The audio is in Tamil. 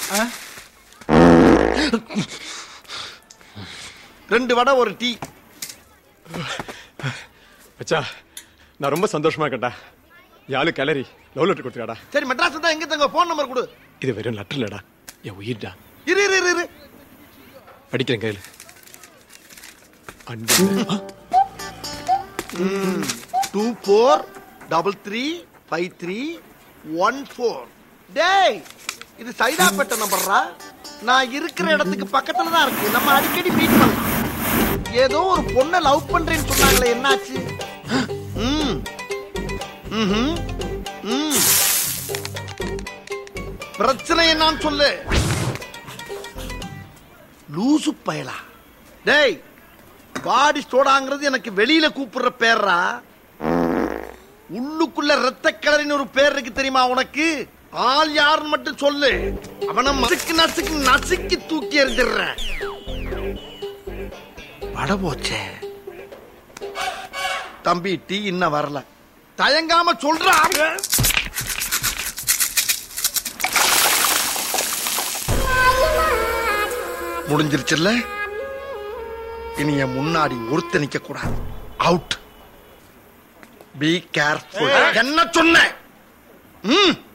ரெண்டு வடை ஒரு டீ மச்சா நான் ரொம்ப சந்தோஷமா இருக்கேன்டா யாழு கிளறி லவ் லெட்டர் கொடுத்துருக்காடா சரி மெட்ராஸ் தான் எங்க தங்க போன் நம்பர் கொடு இது வெறும் லெட்டர் இல்லடா என் உயிர்டா இரு இரு இரு, இரு படிக்கிறேன் கையில் அன்பு two four double three five three one four டேய் இது சைதாப்பேட்டை நம்பர்ரா நான் இருக்கிற இடத்துக்கு பக்கத்துல தான் இருக்கு நம்ம அடிக்கடி மீட் பண்ணலாம் ஏதோ ஒரு பொண்ணை லவ் பண்றேன்னு சொன்னாங்களே என்னாச்சு ம் ம்ஹும். ம் பிரச்சனை என்னன்னு சொல்லு லூசு பயலா டேய் பாடி சோடாங்கிறது எனக்கு வெளியில கூப்பிடுற பேர்ரா உள்ளுக்குள்ள ரத்த கலரின்னு ஒரு பேர் இருக்கு தெரியுமா உனக்கு ஆள் யாருன்னு மட்டும் சொல்லு அவனை மசுக்கு நசுக்கு நசுக்கி தூக்கி எறிஞ்சிடுறேன் வட போச்சே தம்பி டீ இன்னும் வரல தயங்காம சொல்றா முடிஞ்சிருச்சுல்ல இனி என் முன்னாடி ஒருத்த நிக்க கூடாது அவுட் பி கேர்ஃபுல் என்ன சொன்ன ம்